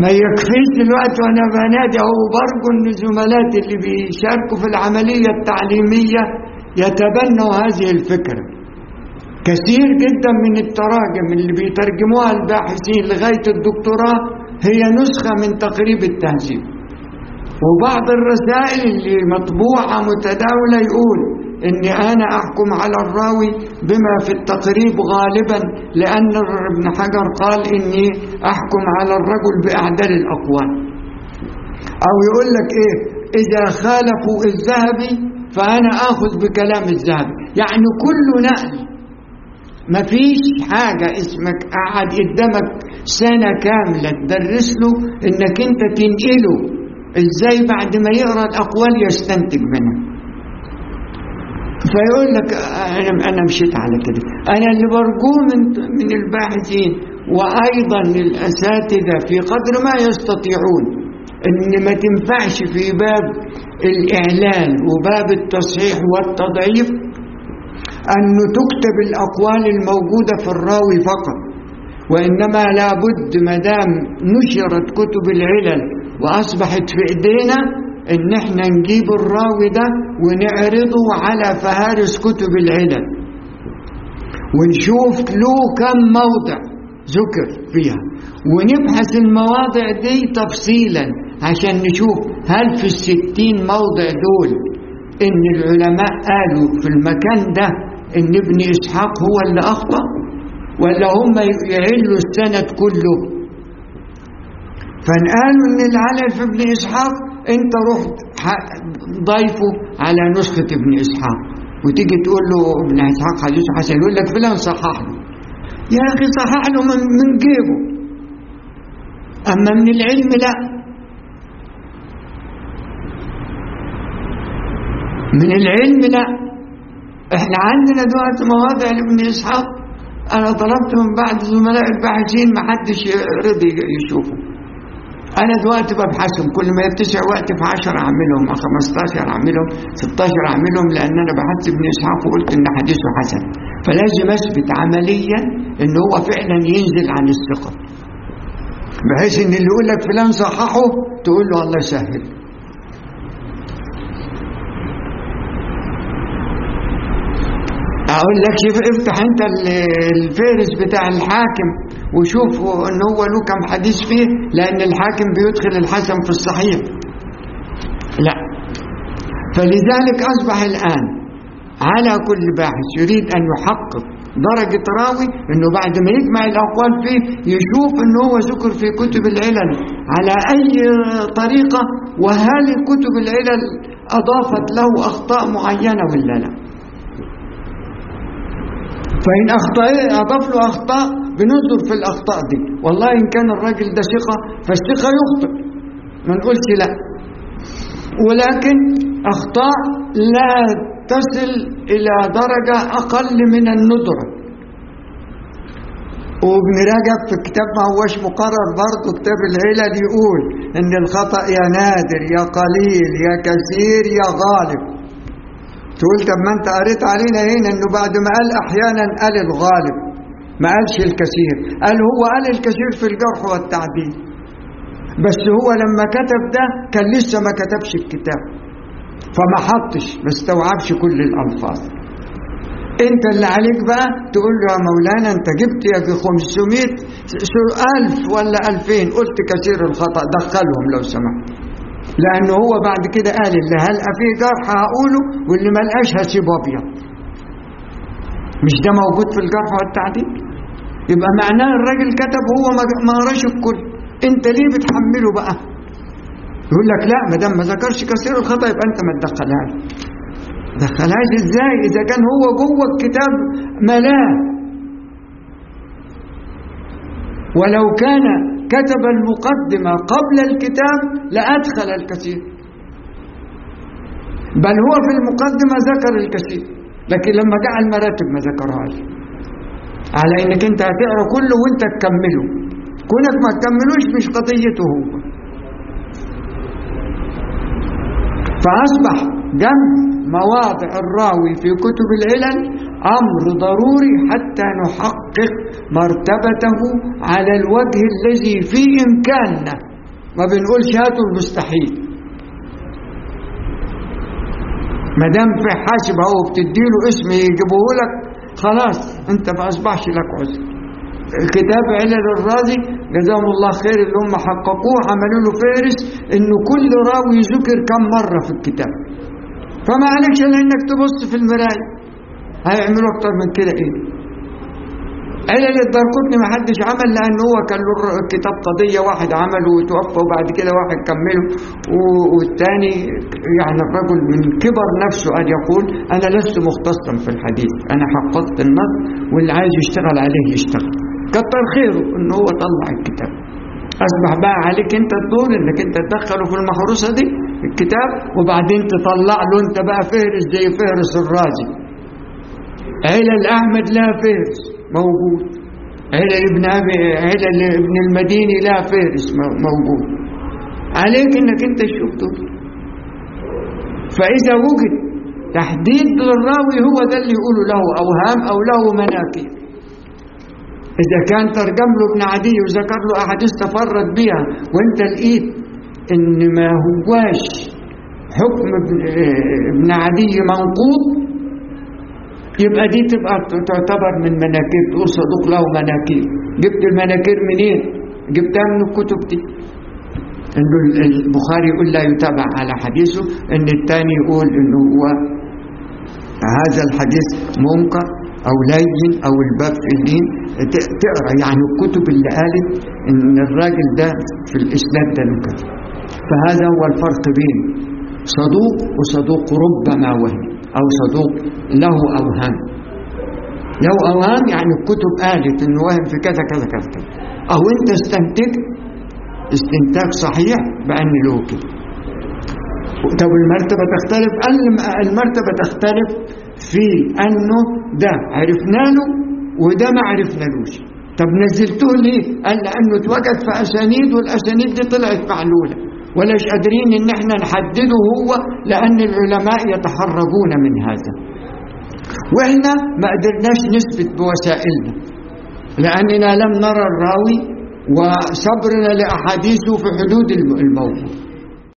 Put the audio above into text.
ما يكفيش دلوقتي وانا بنادي اهو برجو ان زملاتي اللي بيشاركوا في العمليه التعليميه يتبنوا هذه الفكره كثير جدا من التراجم اللي بيترجموها الباحثين لغايه الدكتوراه هي نسخه من تقريب التهذيب وبعض الرسائل اللي مطبوعه متداوله يقول اني انا احكم على الراوي بما في التقريب غالبا لان ابن حجر قال اني احكم على الرجل باعدل الاقوال او يقول لك ايه اذا خالفوا الذهبي فانا اخذ بكلام الذهبي يعني كل نقل مفيش حاجة اسمك قاعد قدامك سنة كاملة تدرس له انك انت تنقله ازاي بعد ما يقرا الاقوال يستنتج منها فيقول لك انا انا مشيت على كده انا اللي برجوه من من الباحثين وايضا الاساتذه في قدر ما يستطيعون ان ما تنفعش في باب الاعلان وباب التصحيح والتضعيف أن تكتب الأقوال الموجودة في الراوي فقط وإنما لابد ما دام نشرت كتب العلل وأصبحت في إيدينا إن إحنا نجيب الراوي ده ونعرضه على فهارس كتب العلل ونشوف له كم موضع ذكر فيها ونبحث المواضع دي تفصيلا عشان نشوف هل في الستين موضع دول إن العلماء قالوا في المكان ده إن ابن إسحاق هو اللي أخطأ ولا هم يعلوا السند كله فنقالوا إن العلل في ابن إسحاق أنت رحت ضيفه على نسخة ابن إسحاق وتيجي تقول له ابن إسحاق حديث حسن يقول لك فلان صحح له يا أخي صحح له من, من جيبه أما من العلم لأ من العلم لا احنا عندنا دلوقتي مواضع لابن اسحاق انا طلبت من بعض زملاء الباحثين ما حدش رضي يشوفه انا دلوقتي ببحثهم كل ما يتسع وقت في 10 اعملهم 15 اعملهم 16 اعملهم لان انا بحثت ابن اسحاق وقلت ان حديثه حسن فلازم اثبت عمليا ان هو فعلا ينزل عن الثقه بحيث ان اللي يقول لك فلان صححه تقول له الله يسهل اقول لك شوف افتح انت الفهرس بتاع الحاكم وشوف ان هو له كم حديث فيه لان الحاكم بيدخل الحسن في الصحيح لا فلذلك اصبح الان على كل باحث يريد ان يحقق درجة راوي انه بعد ما يجمع الاقوال فيه يشوف انه هو ذكر في كتب العلل على اي طريقة وهل كتب العلل اضافت له اخطاء معينة ولا لا فإن أخطأ أضاف له أخطاء بننظر في الأخطاء دي والله إن كان الراجل ده ثقة فالثقة يخطئ ما نقولش لا ولكن أخطاء لا تصل إلى درجة أقل من الندرة وابن رجب في كتاب ما هوش مقرر برضه كتاب العلل يقول ان الخطأ يا نادر يا قليل يا كثير يا غالب تقول طب ما انت قريت علينا هنا انه بعد ما قال احيانا قال الغالب ما قالش الكثير قال هو قال الكثير في الجرح والتعديل بس هو لما كتب ده كان لسه ما كتبش الكتاب فما حطش ما استوعبش كل الالفاظ انت اللي عليك بقى تقول له يا مولانا انت جبت يا 500 ألف ولا 2000 قلت كثير الخطأ دخلهم لو سمحت لأنه هو بعد كده قال اللي هلقى فيه جرح هقوله واللي ما لقاش هسيبه أبيض مش ده موجود في الجرح والتعديل يبقى معناه الراجل كتب هو ما قراش الكل انت ليه بتحمله بقى يقول لك لا ما دام ما ذكرش كثير الخطا يبقى انت ما تدخلهاش دخلهاش ازاي اذا كان هو جوه الكتاب ملاه ولو كان كتب المقدمة قبل الكتاب لأدخل الكثير بل هو في المقدمة ذكر الكثير لكن لما جاء المراتب ما ذكرهاش على انك انت هتقرا كله وانت تكمله كونك ما تكملوش مش قضيته هو فأصبح جمع مواضع الراوي في كتب العلل أمر ضروري حتى نحقق مرتبته على الوجه الذي في إمكاننا ما بنقولش هاتوا المستحيل ما دام في حاسب اهو بتديله اسم يجيبه لك خلاص انت ما اصبحش لك عذر كتاب علل الرازي جزاهم الله خير اللي هم حققوه عملوا له فهرس انه كل راوي ذكر كم مره في الكتاب فما عليكش الا انك تبص في المرايه هيعملوا اكتر من كده ايه علل الدرقطني ما حدش عمل لان هو كان له كتاب قضيه واحد عمله وتوفى وبعد كده واحد كمله والثاني يعني الرجل من كبر نفسه ان يقول انا لست مختصا في الحديث انا حققت النص واللي عايز يشتغل عليه يشتغل كتر خيره ان هو طلع الكتاب اصبح بقى عليك انت الدور انك انت تدخله في المحروسه دي الكتاب وبعدين تطلع له انت بقى فهرس زي فهرس الرازي علل احمد لها فهرس موجود علل ابن ابي علل ابن المديني لها فهرس موجود عليك انك انت تشوف دول فاذا وجد تحديد للراوي هو ده اللي يقولوا له اوهام او له مناكير إذا كان ترجم له ابن عدي وذكر له أحاديث تفرد بها وأنت لقيت إن ما هواش حكم ابن عدي منقوض يبقى دي تبقى تعتبر من مناكير تقول صدوق له مناكير جبت المناكير منين؟ جبتها من الكتب دي انه البخاري يقول لا يتابع على حديثه ان الثاني يقول انه هو هذا الحديث منكر او لين او الباب في الدين تقرا يعني الكتب اللي قالت ان الراجل ده في الاسناد ده نكر فهذا هو الفرق بين صدوق وصدوق ربما وهم او صدوق له اوهام له اوهام يعني الكتب قالت انه وهم في كذا كذا كذا كذا او انت استنتجت استنتاج صحيح بان له كده طب المرتبه تختلف المرتبه تختلف في انه ده عرفنا له وده ما عرفنالوش طب نزلته ليه قال لانه اتوجد في اسانيد والاسانيد دي طلعت معلوله ولاش قادرين ان احنا نحدده هو لان العلماء يتحرجون من هذا واحنا ما قدرناش نثبت بوسائلنا لاننا لم نرى الراوي وصبرنا لاحاديثه في حدود الموضوع